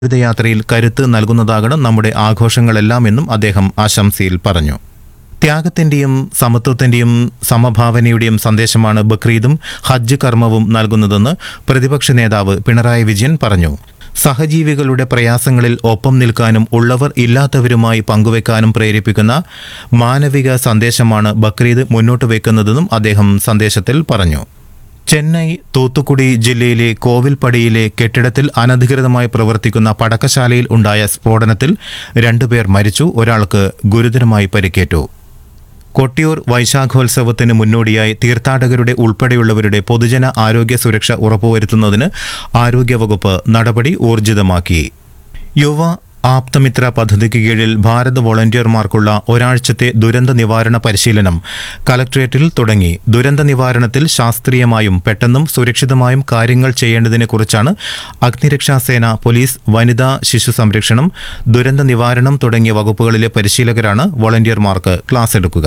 ജീവിതയാത്രയിൽ കരുത്ത് നൽകുന്നതാകണം നമ്മുടെ ആഘോഷങ്ങളെല്ലാം എന്നും അദ്ദേഹം ആശംസയിൽ പറഞ്ഞു ത്യാഗത്തിന്റെയും സമത്വത്തിന്റെയും സമഭാവനയുടെയും സന്ദേശമാണ് ബക്രീദും ഹജ്ജ് കർമ്മവും നൽകുന്നതെന്ന് പ്രതിപക്ഷ നേതാവ് പിണറായി വിജയൻ പറഞ്ഞു സഹജീവികളുടെ പ്രയാസങ്ങളിൽ ഒപ്പം നിൽക്കാനും ഉള്ളവർ ഇല്ലാത്തവരുമായി പങ്കുവെക്കാനും പ്രേരിപ്പിക്കുന്ന മാനവിക സന്ദേശമാണ് ബക്രീദ് മുന്നോട്ട് വയ്ക്കുന്നതെന്നും അദ്ദേഹം സന്ദേശത്തിൽ പറഞ്ഞു ചെന്നൈ തൂത്തുക്കുടി ജില്ലയിലെ കോവിൽപ്പടിയിലെ കെട്ടിടത്തിൽ അനധികൃതമായി പ്രവർത്തിക്കുന്ന പടക്കശാലയിൽ ഉണ്ടായ സ്ഫോടനത്തിൽ രണ്ടുപേർ മരിച്ചു ഒരാൾക്ക് ഗുരുതരമായി പരിക്കേറ്റു കൊട്ടിയൂർ വൈശാഖോത്സവത്തിന് മുന്നോടിയായി തീർത്ഥാടകരുടെ ഉൾപ്പെടെയുള്ളവരുടെ പൊതുജന ആരോഗ്യ സുരക്ഷ ഉറപ്പുവരുത്തുന്നതിന് ആരോഗ്യവകുപ്പ് നടപടി ഊർജിതമാക്കി യുവ ആപ്തമിത്ര പദ്ധതിക്ക് കീഴിൽ ഭാരത് വോളണ്ടിയർമാർക്കുള്ള ഒരാഴ്ചത്തെ ദുരന്ത നിവാരണ പരിശീലനം കലക്ട്രേറ്റിൽ തുടങ്ങി ദുരന്ത നിവാരണത്തിൽ ശാസ്ത്രീയമായും പെട്ടെന്നും സുരക്ഷിതമായും കാര്യങ്ങൾ ചെയ്യേണ്ടതിനെക്കുറിച്ചാണ് അഗ്നിരക്ഷാസേന പോലീസ് വനിതാ ശിശു സംരക്ഷണം ദുരന്ത നിവാരണം തുടങ്ങിയ വകുപ്പുകളിലെ പരിശീലകരാണ് വോളണ്ടിയർമാർക്ക് ക്ലാസ് എടുക്കുക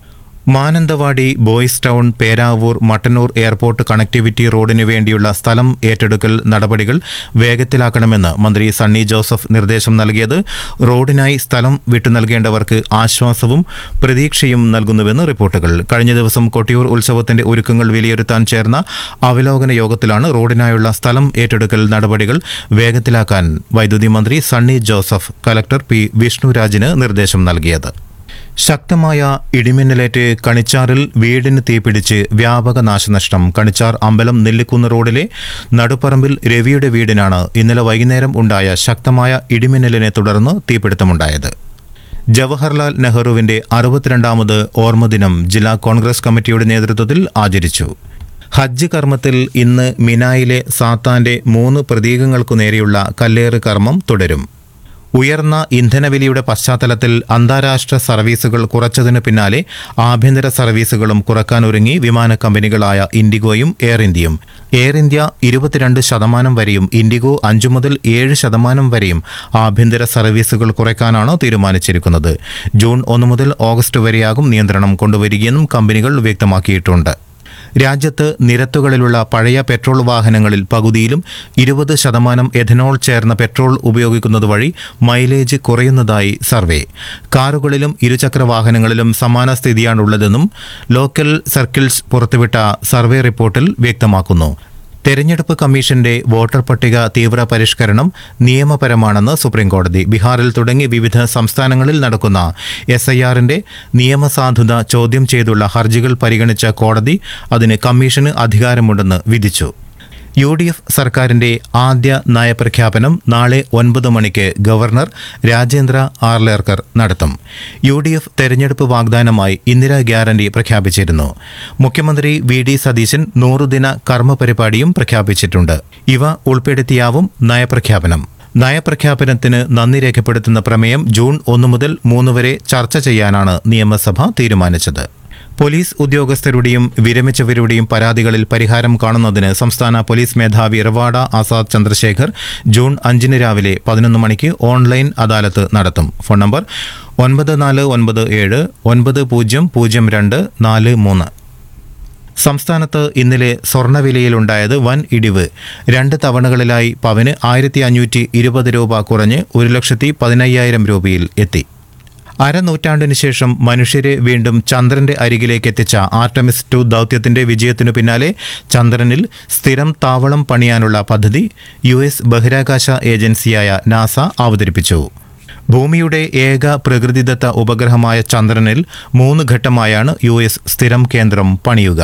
Mananthavady boys town Peravoor Mattannur airport connectivity റോഡിനു വേണ്ടിയുള്ള സ്ഥലം ഏറ്റെടുക്കൽ നടപടികൾ വേഗത്തിലാക്കണമെന്ന് മന്ത്രി സണ്ണി ജോസഫ് നിർദ്ദേശം നൽകിയത് റോഡിനായി സ്ഥലം വിട്ടു നൽകേണ്ടവർക്ക് ആശ്വാസവും പ്രതീക്ഷയും നൽകുന്നുവെന്ന് റിപ്പോർട്ടുകൾ കഴിഞ്ഞ ദിവസം കൊട്ടിയൂർ ഉത്സവത്തിന്റെ ഒരുക്കങ്ങൾ വിലയിരുത്താൻ ചേർന്ന അവലോകന യോഗത്തിലാണ് റോഡിനായുള്ള സ്ഥലം ഏറ്റെടുക്കൽ നടപടികൾ വേഗത്തിലാക്കാൻ വൈദ്യുതി മന്ത്രി സണ്ണി ജോസഫ് കലക്ടർ പി വിഷ്ണുരാജിന് നിർദ്ദേശം നൽകിയത് ശക്തമായ ഇടിമിന്നലേറ്റ് കണിച്ചാറിൽ വീടിന് തീപിടിച്ച് വ്യാപക നാശനഷ്ടം കണിച്ചാർ അമ്പലം നെല്ലിക്കുന്ന് റോഡിലെ നടുപ്പറമ്പിൽ രവിയുടെ വീടിനാണ് ഇന്നലെ വൈകുന്നേരം ഉണ്ടായ ശക്തമായ ഇടിമിന്നലിനെ തുടർന്ന് തീപിടുത്തമുണ്ടായത് ജവഹർലാൽ നെഹ്റുവിന്റെ അറുപത്തിരണ്ടാമത് ഓർമ്മദിനം ജില്ലാ കോൺഗ്രസ് കമ്മിറ്റിയുടെ നേതൃത്വത്തിൽ ആചരിച്ചു ഹജ്ജ് കർമ്മത്തിൽ ഇന്ന് മിനായിലെ സാത്താന്റെ മൂന്ന് പ്രതീകങ്ങൾക്കു നേരെയുള്ള കല്ലേറ് കർമ്മം തുടരും ഉയർന്ന ഇന്ധനവിലയുടെ പശ്ചാത്തലത്തിൽ അന്താരാഷ്ട്ര സർവീസുകൾ കുറച്ചതിന് പിന്നാലെ ആഭ്യന്തര സർവീസുകളും കുറക്കാനൊരുങ്ങി വിമാന കമ്പനികളായ ഇൻഡിഗോയും എയർ ഇന്ത്യയും എയർ ഇന്ത്യ ഇരുപത്തിരണ്ട് ശതമാനം വരെയും ഇൻഡിഗോ അഞ്ചു മുതൽ ഏഴ് ശതമാനം വരെയും ആഭ്യന്തര സർവീസുകൾ കുറയ്ക്കാനാണ് തീരുമാനിച്ചിരിക്കുന്നത് ജൂൺ ഒന്ന് മുതൽ ഓഗസ്റ്റ് വരെയാകും നിയന്ത്രണം കൊണ്ടുവരികയെന്നും കമ്പനികൾ വ്യക്തമാക്കിയിട്ടുണ്ട് രാജ്യത്ത് നിരത്തുകളിലുള്ള പഴയ പെട്രോൾ വാഹനങ്ങളിൽ പകുതിയിലും ഇരുപത് ശതമാനം എഥനോൾ ചേർന്ന പെട്രോൾ ഉപയോഗിക്കുന്നത് വഴി മൈലേജ് കുറയുന്നതായി സർവേ കാറുകളിലും ഇരുചക്ര വാഹനങ്ങളിലും സമാന സ്ഥിതിയാണുള്ളതെന്നും ലോക്കൽ സർക്കിൾസ് പുറത്തുവിട്ട സർവേ റിപ്പോർട്ടിൽ വ്യക്തമാക്കുന്നു തെരഞ്ഞെടുപ്പ് കമ്മീഷന്റെ വോട്ടർ പട്ടിക തീവ്ര പരിഷ്കരണം നിയമപരമാണെന്ന് സുപ്രീംകോടതി ബീഹാറിൽ തുടങ്ങി വിവിധ സംസ്ഥാനങ്ങളിൽ നടക്കുന്ന എസ് ഐ ആറിന്റെ നിയമസാധുത ചോദ്യം ചെയ്തുള്ള ഹർജികൾ പരിഗണിച്ച കോടതി അതിന് കമ്മീഷന് അധികാരമുണ്ടെന്ന് വിധിച്ചു യു ഡി എഫ് സർക്കാരിന്റെ ആദ്യ നയപ്രഖ്യാപനം നാളെ ഒൻപത് മണിക്ക് ഗവർണർ രാജേന്ദ്ര ആർലേർക്കർ നടത്തും യു ഡി എഫ് തെരഞ്ഞെടുപ്പ് വാഗ്ദാനമായി ഇന്ദിരാ ഗ്യാരണ്ടി പ്രഖ്യാപിച്ചിരുന്നു മുഖ്യമന്ത്രി വി ഡി സതീശൻ നൂറുദിന കർമ്മ പരിപാടിയും പ്രഖ്യാപിച്ചിട്ടുണ്ട് ഇവ ഉൾപ്പെടുത്തിയാവും നയപ്രഖ്യാപനം നയപ്രഖ്യാപനത്തിന് നന്ദി രേഖപ്പെടുത്തുന്ന പ്രമേയം ജൂൺ ഒന്ന് മുതൽ മൂന്ന് വരെ ചർച്ച ചെയ്യാനാണ് നിയമസഭ തീരുമാനിച്ചത് പോലീസ് ഉദ്യോഗസ്ഥരുടെയും വിരമിച്ചവരുടെയും പരാതികളിൽ പരിഹാരം കാണുന്നതിന് സംസ്ഥാന പോലീസ് മേധാവി റവാഡ ആസാദ് ചന്ദ്രശേഖർ ജൂൺ അഞ്ചിന് രാവിലെ പതിനൊന്ന് മണിക്ക് ഓൺലൈൻ അദാലത്ത് നടത്തും ഫോൺ നമ്പർ ഒൻപത് നാല് ഒൻപത് ഏഴ് ഒൻപത് പൂജ്യം പൂജ്യം രണ്ട് നാല് മൂന്ന് സംസ്ഥാനത്ത് ഇന്നലെ സ്വർണ്ണവിലയിലുണ്ടായത് വൻ ഇടിവ് രണ്ട് തവണകളിലായി പവന് ആയിരത്തി അഞ്ഞൂറ്റി ഇരുപത് രൂപ കുറഞ്ഞ് ഒരു ലക്ഷത്തി പതിനയ്യായിരം രൂപയിൽ എത്തി അരനൂറ്റാണ്ടിന് ശേഷം മനുഷ്യരെ വീണ്ടും ചന്ദ്രന്റെ അരികിലേക്ക് എത്തിച്ച ആർട്ടമിസ് ടു ദൗത്യത്തിന്റെ വിജയത്തിനു പിന്നാലെ ചന്ദ്രനിൽ സ്ഥിരം താവളം പണിയാനുള്ള പദ്ധതി യു എസ് ബഹിരാകാശ ഏജൻസിയായ നാസ അവതരിപ്പിച്ചു ഭൂമിയുടെ ഏക പ്രകൃതിദത്ത ഉപഗ്രഹമായ ചന്ദ്രനിൽ മൂന്ന് ഘട്ടമായാണ് യു എസ് സ്ഥിരം കേന്ദ്രം പണിയുക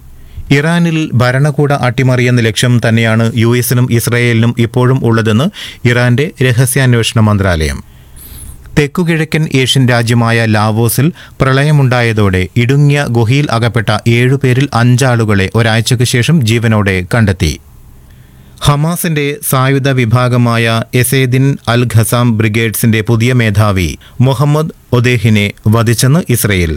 ഇറാനിൽ ഭരണകൂട അട്ടിമറിയെന്ന ലക്ഷ്യം തന്നെയാണ് യു എസിനും ഇസ്രയേലിനും ഇപ്പോഴും ഉള്ളതെന്ന് ഇറാന്റെ രഹസ്യാന്വേഷണ മന്ത്രാലയം തെക്കുകിഴക്കൻ ഏഷ്യൻ രാജ്യമായ ലാവോസിൽ പ്രളയമുണ്ടായതോടെ ഇടുങ്ങിയ ഗുഹയിൽ അകപ്പെട്ട ഏഴുപേരിൽ അഞ്ചാളുകളെ ഒരാഴ്ചയ്ക്ക് ശേഷം ജീവനോടെ കണ്ടെത്തി ഹമാസിന്റെ സായുധ വിഭാഗമായ എസേദിൻ അൽ ഖസാം ബ്രിഗേഡ്സിന്റെ പുതിയ മേധാവി മുഹമ്മദ് ഒദേഹിനെ വധിച്ചെന്ന് Israel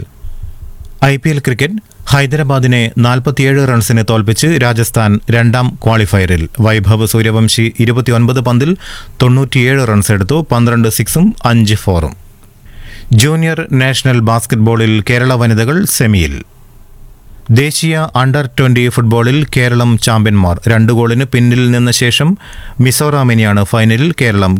I P L cricket ഹൈദരാബാദിനെ നാൽപ്പത്തിയേഴ് റൺസിന് തോൽപ്പിച്ച് രാജസ്ഥാൻ രണ്ടാം ക്വാളിഫയറിൽ വൈഭവ് സൂര്യവംശി ഇരുപത്തിയൊൻപത് പന്തിൽ തൊണ്ണൂറ്റിയേഴ് റൺസ് എടുത്തു പന്ത്രണ്ട് സിക്സും അഞ്ച് ഫോറും ജൂനിയർ നാഷണൽ ബാസ്കറ്റ്ബോളിൽ കേരള വനിതകൾ സെമിയിൽ ദേശീയ അണ്ടർ ട്വന്റി ഫുട്ബോളിൽ കേരളം ചാമ്പ്യന്മാർ രണ്ട് ഗോളിന് പിന്നിൽ നിന്ന ശേഷം മിസോറാമിനെയാണ് ഫൈനലിൽ കേരളം